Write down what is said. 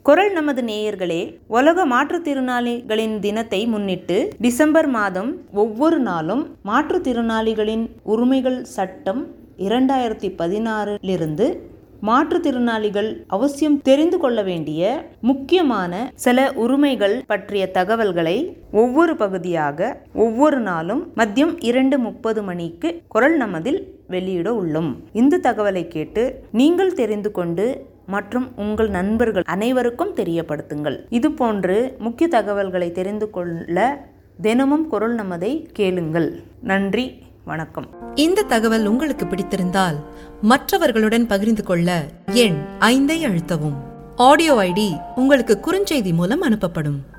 குரல் நமது நேயர்களே உலக மாற்றுத்திறனாளிகளின் தினத்தை முன்னிட்டு டிசம்பர் மாதம் ஒவ்வொரு நாளும் மாற்றுத்திறனாளிகளின் உரிமைகள் சட்டம் இரண்டாயிரத்தி பதினாறிலிருந்து மாற்றுத்திறனாளிகள் அவசியம் தெரிந்து கொள்ள வேண்டிய முக்கியமான சில உரிமைகள் பற்றிய தகவல்களை ஒவ்வொரு பகுதியாக ஒவ்வொரு நாளும் மதியம் இரண்டு முப்பது மணிக்கு குரல் நமதில் வெளியிட உள்ளோம் இந்த தகவலை கேட்டு நீங்கள் தெரிந்து கொண்டு மற்றும் உங்கள் நண்பர்கள் அனைவருக்கும் தெரியப்படுத்துங்கள் இது போன்று முக்கிய தகவல்களை தெரிந்து கொள்ள தினமும் குரல் நமதை கேளுங்கள் நன்றி வணக்கம் இந்த தகவல் உங்களுக்கு பிடித்திருந்தால் மற்றவர்களுடன் பகிர்ந்து கொள்ள எண் ஐந்தை அழுத்தவும் ஆடியோ ஐடி உங்களுக்கு குறுஞ்செய்தி மூலம் அனுப்பப்படும்